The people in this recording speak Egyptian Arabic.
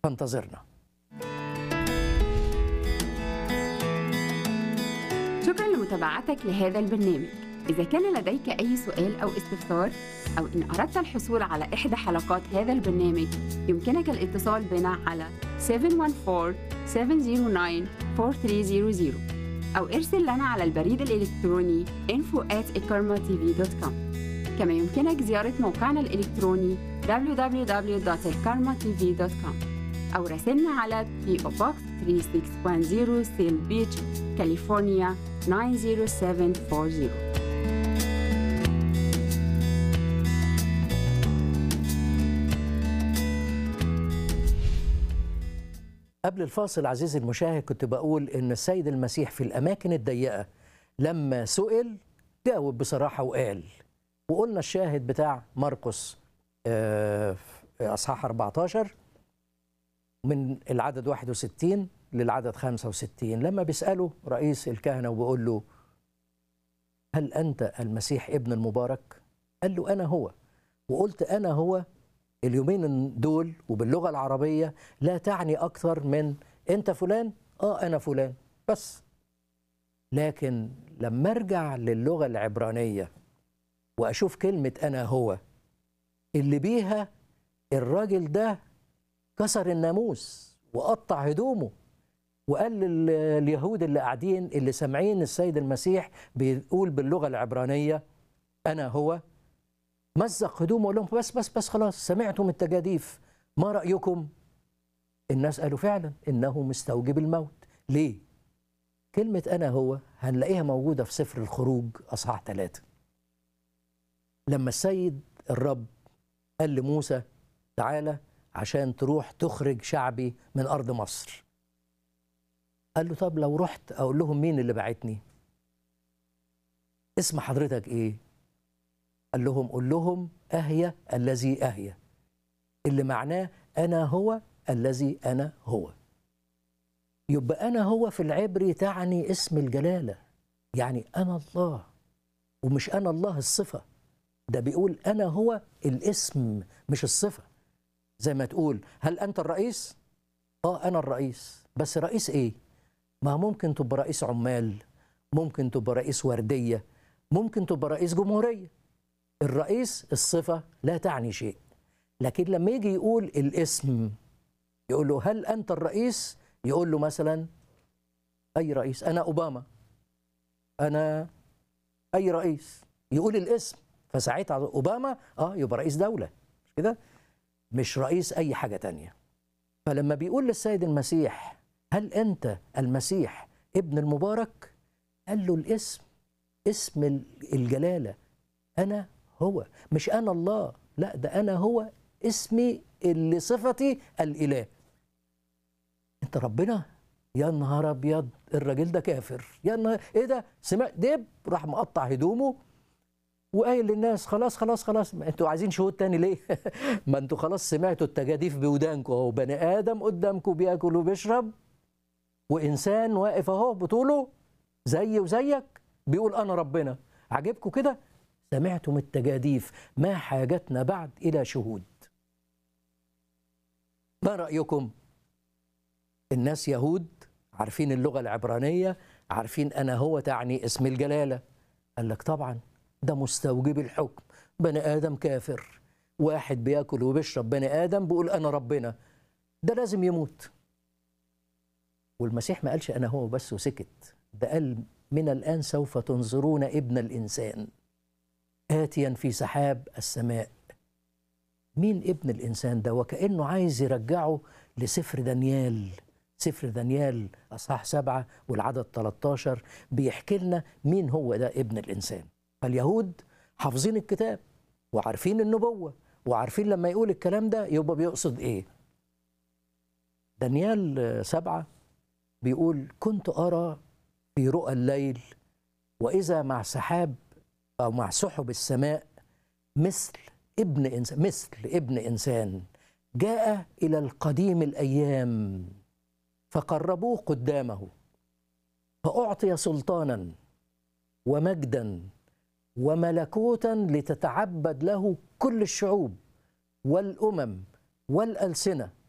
فانتظرنا شكرا لمتابعتك لهذا البرنامج إذا كان لديك أي سؤال أو استفسار أو إن أردت الحصول على إحدى حلقات هذا البرنامج يمكنك الاتصال بنا على 714-709-4300 أو ارسل لنا على البريد الإلكتروني info at كما يمكنك زيارة موقعنا الإلكتروني www.elkarmatv.com أو راسلنا على PO Box 3610 سيل بيتش كاليفورنيا 90740 قبل الفاصل عزيزي المشاهد كنت بقول ان السيد المسيح في الاماكن الضيقه لما سئل جاوب بصراحه وقال وقلنا الشاهد بتاع مرقس آه، في اصحاح 14 من العدد 61 للعدد 65 لما بيساله رئيس الكهنه وبيقول له هل انت المسيح ابن المبارك؟ قال له انا هو وقلت انا هو اليومين دول وباللغه العربيه لا تعني اكثر من انت فلان اه انا فلان بس لكن لما ارجع للغه العبرانيه واشوف كلمه انا هو اللي بيها الراجل ده كسر الناموس وقطع هدومه وقال لليهود اللي قاعدين اللي سامعين السيد المسيح بيقول باللغه العبرانيه انا هو مزق هدومه وقال لهم بس بس بس خلاص سمعتم التجاديف ما رايكم الناس قالوا فعلا انه مستوجب الموت ليه كلمه انا هو هنلاقيها موجوده في سفر الخروج اصحاح ثلاثة لما السيد الرب قال لموسى تعالى عشان تروح تخرج شعبي من ارض مصر قال له طب لو رحت اقول لهم مين اللي بعتني اسم حضرتك ايه قال لهم قول لهم اهيا الذي اهيا اللي معناه انا هو الذي انا هو يبقى انا هو في العبري تعني اسم الجلاله يعني انا الله ومش انا الله الصفه ده بيقول انا هو الاسم مش الصفه زي ما تقول هل انت الرئيس اه انا الرئيس بس رئيس ايه ما ممكن تبقى رئيس عمال ممكن تبقى رئيس ورديه ممكن تبقى رئيس جمهوريه الرئيس الصفه لا تعني شيء لكن لما يجي يقول الاسم يقول له هل انت الرئيس يقول له مثلا اي رئيس انا اوباما انا اي رئيس يقول الاسم فساعتها اوباما اه يبقى رئيس دوله مش كده مش رئيس اي حاجه تانية فلما بيقول للسيد المسيح هل انت المسيح ابن المبارك قال له الاسم اسم الجلاله انا هو مش انا الله لا ده انا هو اسمي اللي صفتي الاله انت ربنا يا نهار ابيض الراجل ده كافر يا نهار ايه ده سمع دب راح مقطع هدومه وقايل للناس خلاص خلاص خلاص ما انتوا عايزين شهود تاني ليه؟ ما انتوا خلاص سمعتوا التجاديف بودانكم اهو بني ادم قدامكم بياكل وبيشرب وانسان واقف اهو بطوله زي وزيك بيقول انا ربنا عجبكم كده؟ سمعتم التجاديف ما حاجتنا بعد الى شهود. ما رايكم؟ الناس يهود عارفين اللغه العبرانيه عارفين انا هو تعني اسم الجلاله. قال لك طبعا ده مستوجب الحكم بني ادم كافر واحد بياكل وبيشرب بني ادم بيقول انا ربنا ده لازم يموت والمسيح ما قالش انا هو بس وسكت ده قال من الان سوف تنظرون ابن الانسان اتيا في سحاب السماء مين ابن الانسان ده وكانه عايز يرجعه لسفر دانيال سفر دانيال اصحاح سبعه والعدد 13 بيحكي لنا مين هو ده ابن الانسان فاليهود حافظين الكتاب وعارفين النبوة وعارفين لما يقول الكلام ده يبقى بيقصد ايه دانيال سبعة بيقول كنت أرى في رؤى الليل وإذا مع سحاب أو مع سحب السماء مثل ابن إنسان مثل ابن إنسان جاء إلى القديم الأيام فقربوه قدامه فأعطي سلطانا ومجدا وملكوتا لتتعبد له كل الشعوب والامم والالسنه